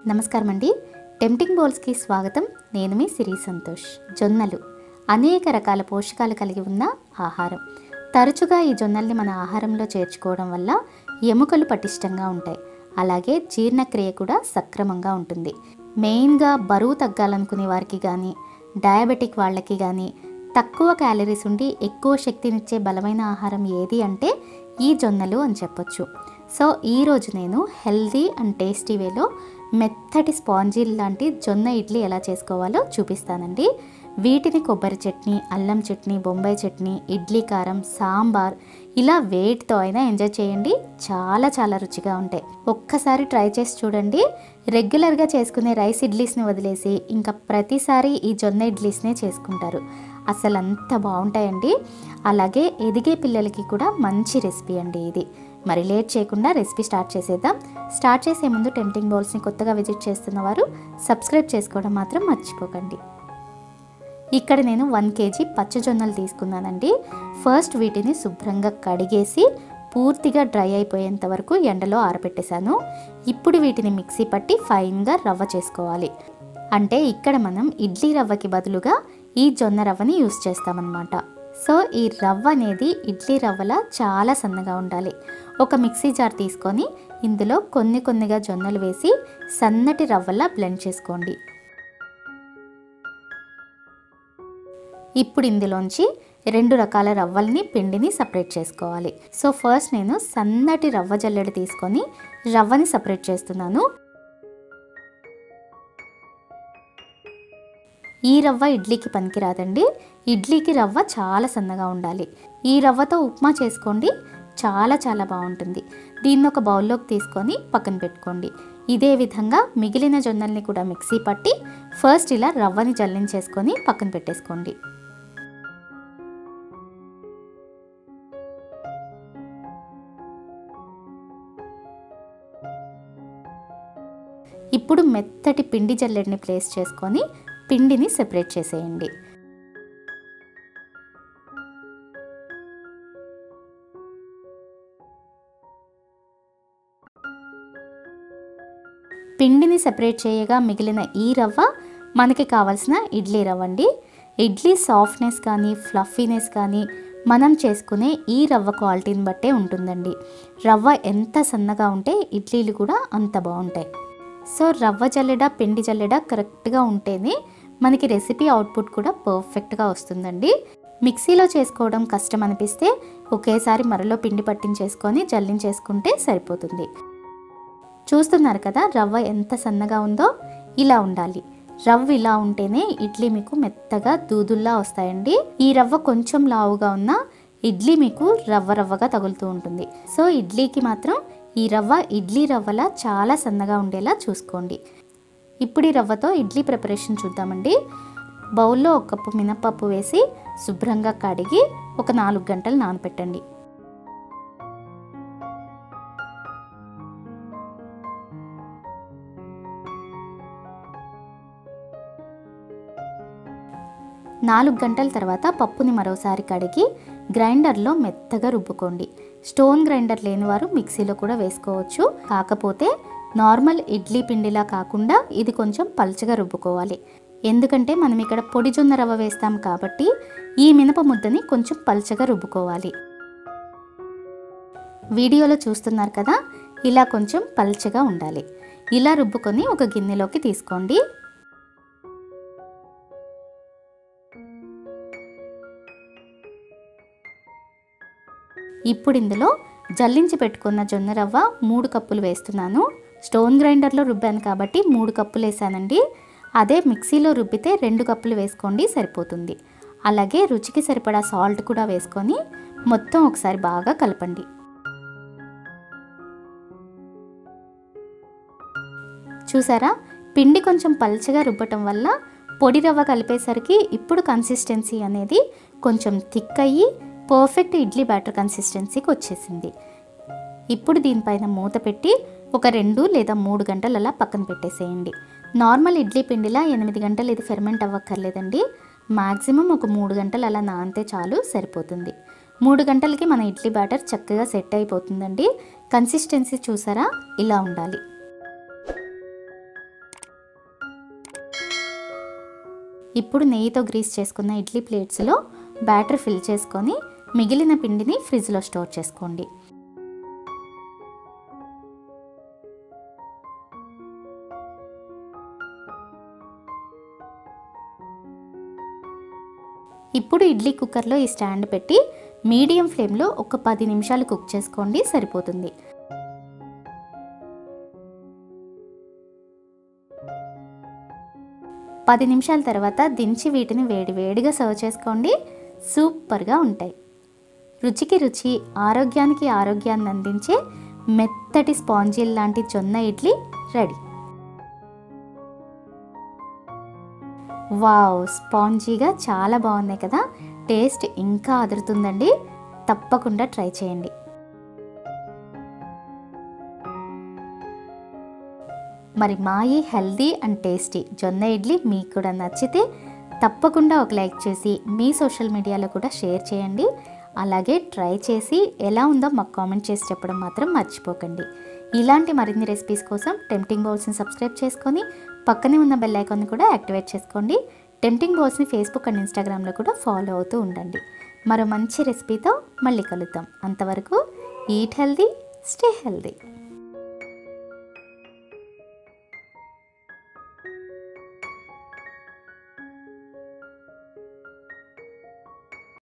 నమస్కారం అండి టెంప్టింగ్ బౌల్స్కి స్వాగతం నేను మీ సిరి సంతోష్ జొన్నలు అనేక రకాల పోషకాలు కలిగి ఉన్న ఆహారం తరచుగా ఈ జొన్నల్ని మన ఆహారంలో చేర్చుకోవడం వల్ల ఎముకలు పటిష్టంగా ఉంటాయి అలాగే జీర్ణక్రియ కూడా సక్రమంగా ఉంటుంది మెయిన్గా బరువు తగ్గాలనుకునే వారికి కానీ డయాబెటిక్ వాళ్ళకి కానీ తక్కువ క్యాలరీస్ ఉండి ఎక్కువ శక్తినిచ్చే బలమైన ఆహారం ఏది అంటే ఈ జొన్నలు అని చెప్పొచ్చు సో ఈరోజు నేను హెల్దీ అండ్ టేస్టీ వేలో మెత్తటి స్పాంజీ లాంటి జొన్న ఇడ్లీ ఎలా చేసుకోవాలో చూపిస్తానండి వీటిని కొబ్బరి చట్నీ అల్లం చట్నీ బొంబాయి చట్నీ ఇడ్లీ కారం సాంబార్ ఇలా వేటితో అయినా ఎంజాయ్ చేయండి చాలా చాలా రుచిగా ఉంటాయి ఒక్కసారి ట్రై చేసి చూడండి రెగ్యులర్గా చేసుకునే రైస్ ఇడ్లీస్ని వదిలేసి ఇంకా ప్రతిసారి ఈ జొన్న ఇడ్లీస్నే చేసుకుంటారు అసలు అంత బాగుంటాయండి అలాగే ఎదిగే పిల్లలకి కూడా మంచి రెసిపీ అండి ఇది మరి లేట్ చేయకుండా రెసిపీ స్టార్ట్ చేసేద్దాం స్టార్ట్ చేసే ముందు టెంప్టింగ్ బౌల్స్ని కొత్తగా విజిట్ చేస్తున్న వారు సబ్స్క్రైబ్ చేసుకోవడం మాత్రం మర్చిపోకండి ఇక్కడ నేను వన్ కేజీ పచ్చజొన్నలు తీసుకున్నానండి ఫస్ట్ వీటిని శుభ్రంగా కడిగేసి పూర్తిగా డ్రై అయిపోయేంత వరకు ఎండలో ఆరబెట్టేశాను ఇప్పుడు వీటిని మిక్సీ పట్టి ఫైన్గా రవ్వ చేసుకోవాలి అంటే ఇక్కడ మనం ఇడ్లీ రవ్వకి బదులుగా ఈ జొన్న రవ్వని యూస్ చేస్తామన్నమాట సో ఈ రవ్వ అనేది ఇడ్లీ రవ్వలా చాలా సన్నగా ఉండాలి ఒక మిక్సీ జార్ తీసుకొని ఇందులో కొన్ని కొన్నిగా జొన్నలు వేసి సన్నటి రవ్వలా బ్లెండ్ చేసుకోండి ఇప్పుడు ఇందులోంచి రెండు రకాల రవ్వల్ని పిండిని సపరేట్ చేసుకోవాలి సో ఫస్ట్ నేను సన్నటి రవ్వ జల్లెడ తీసుకొని రవ్వని సపరేట్ చేస్తున్నాను ఈ రవ్వ ఇడ్లీకి పనికిరాదండి ఇడ్లీకి రవ్వ చాలా సన్నగా ఉండాలి ఈ రవ్వతో ఉప్మా చేసుకోండి చాలా చాలా బాగుంటుంది దీన్ని ఒక బౌల్లోకి తీసుకొని పక్కన పెట్టుకోండి ఇదే విధంగా మిగిలిన జొన్నల్ని కూడా మిక్సీ పట్టి ఫస్ట్ ఇలా రవ్వని జల్లించేసుకొని పక్కన పెట్టేసుకోండి ఇప్పుడు మెత్తటి పిండి జల్లెడిని ప్లేస్ చేసుకొని పిండిని సెపరేట్ చేసేయండి పిండిని సెపరేట్ చేయగా మిగిలిన ఈ రవ్వ మనకి కావాల్సిన ఇడ్లీ రవ్వ అండి ఇడ్లీ సాఫ్ట్నెస్ కానీ ఫ్లఫీనెస్ కానీ మనం చేసుకునే ఈ రవ్వ క్వాలిటీని బట్టే ఉంటుందండి రవ్వ ఎంత సన్నగా ఉంటే ఇడ్లీలు కూడా అంత బాగుంటాయి సో రవ్వ జల్లెడ పిండి జల్లెడ కరెక్ట్గా ఉంటేనే మనకి రెసిపీ అవుట్పుట్ కూడా పర్ఫెక్ట్గా వస్తుందండి మిక్సీలో చేసుకోవడం కష్టం అనిపిస్తే ఒకేసారి మరలో పిండి పట్టించేసుకొని జల్లించేసుకుంటే సరిపోతుంది చూస్తున్నారు కదా రవ్వ ఎంత సన్నగా ఉందో ఇలా ఉండాలి రవ్వ ఇలా ఉంటేనే ఇడ్లీ మీకు మెత్తగా దూదుల్లా వస్తాయండి ఈ రవ్వ కొంచెం లావుగా ఉన్న ఇడ్లీ మీకు రవ్వ రవ్వగా తగులుతూ ఉంటుంది సో ఇడ్లీకి మాత్రం ఈ రవ్వ ఇడ్లీ రవ్వలా చాలా సన్నగా ఉండేలా చూసుకోండి ఇప్పుడు ఈ రవ్వతో ఇడ్లీ ప్రిపరేషన్ చూద్దామండి బౌల్లో ఒక కప్పు మినపప్పు వేసి శుభ్రంగా కడిగి ఒక నాలుగు గంటలు నానబెట్టండి నాలుగు గంటల తర్వాత పప్పుని మరోసారి కడిగి గ్రైండర్లో మెత్తగా రుబ్బుకోండి స్టోన్ గ్రైండర్ లేని వారు మిక్సీలో కూడా వేసుకోవచ్చు కాకపోతే నార్మల్ ఇడ్లీ పిండిలా కాకుండా ఇది కొంచెం పల్చగా రుబ్బుకోవాలి ఎందుకంటే మనం ఇక్కడ పొడి జొన్న రవ్వ వేస్తాం కాబట్టి ఈ మినప ముద్దని కొంచెం పల్చగా రుబ్బుకోవాలి వీడియోలో చూస్తున్నారు కదా ఇలా కొంచెం పల్చగా ఉండాలి ఇలా రుబ్బుకొని ఒక గిన్నెలోకి తీసుకోండి ఇప్పుడు ఇందులో జల్లించి పెట్టుకున్న జొన్న రవ్వ మూడు కప్పులు వేస్తున్నాను స్టోన్ గ్రైండర్లో రుబ్బాను కాబట్టి మూడు కప్పులు వేసానండి అదే మిక్సీలో రుబ్బితే రెండు కప్పులు వేసుకోండి సరిపోతుంది అలాగే రుచికి సరిపడా సాల్ట్ కూడా వేసుకొని మొత్తం ఒకసారి బాగా కలపండి చూసారా పిండి కొంచెం పల్చగా రుబ్బటం వల్ల పొడి రవ్వ కలిపేసరికి ఇప్పుడు కన్సిస్టెన్సీ అనేది కొంచెం థిక్ అయ్యి పర్ఫెక్ట్ ఇడ్లీ బ్యాటర్ కన్సిస్టెన్సీకి వచ్చేసింది ఇప్పుడు దీనిపైన మూత పెట్టి ఒక రెండు లేదా మూడు గంటలు అలా పక్కన పెట్టేసేయండి నార్మల్ ఇడ్లీ పిండిలా ఎనిమిది గంటలు ఇది ఫెర్మెంట్ అవ్వక్కర్లేదండి మ్యాక్సిమం ఒక మూడు గంటలు అలా నానితే చాలు సరిపోతుంది మూడు గంటలకి మన ఇడ్లీ బ్యాటర్ చక్కగా సెట్ అయిపోతుందండి కన్సిస్టెన్సీ చూసారా ఇలా ఉండాలి ఇప్పుడు నెయ్యితో గ్రీస్ చేసుకున్న ఇడ్లీ ప్లేట్స్లో బ్యాటర్ ఫిల్ చేసుకొని మిగిలిన పిండిని ఫ్రిడ్జ్లో స్టోర్ చేసుకోండి ఇప్పుడు ఇడ్లీ కుక్కర్లో ఈ స్టాండ్ పెట్టి మీడియం ఫ్లేమ్లో ఒక పది నిమిషాలు కుక్ చేసుకోండి సరిపోతుంది పది నిమిషాల తర్వాత దించి వీటిని వేడి వేడిగా సర్వ్ చేసుకోండి సూపర్గా ఉంటాయి రుచికి రుచి ఆరోగ్యానికి ఆరోగ్యాన్ని అందించే మెత్తటి స్పాంజీల్ లాంటి జొన్న ఇడ్లీ రెడీ వావ్ స్పాంజీగా చాలా బాగున్నాయి కదా టేస్ట్ ఇంకా అదురుతుందండి తప్పకుండా ట్రై చేయండి మరి మా ఈ హెల్దీ అండ్ టేస్టీ జొన్న ఇడ్లీ మీకు కూడా నచ్చితే తప్పకుండా ఒక లైక్ చేసి మీ సోషల్ మీడియాలో కూడా షేర్ చేయండి అలాగే ట్రై చేసి ఎలా ఉందో మాకు కామెంట్ చేసి చెప్పడం మాత్రం మర్చిపోకండి ఇలాంటి మరిన్ని రెసిపీస్ కోసం టెంప్టింగ్ బౌల్స్ని సబ్స్క్రైబ్ చేసుకొని పక్కనే ఉన్న బెల్ ఐకాన్ని కూడా యాక్టివేట్ చేసుకోండి టెంప్టింగ్ బౌల్స్ని ఫేస్బుక్ అండ్ ఇన్స్టాగ్రామ్లో కూడా ఫాలో అవుతూ ఉండండి మరో మంచి రెసిపీతో మళ్ళీ కలుద్దాం అంతవరకు ఈట్ హెల్దీ స్టే హెల్దీ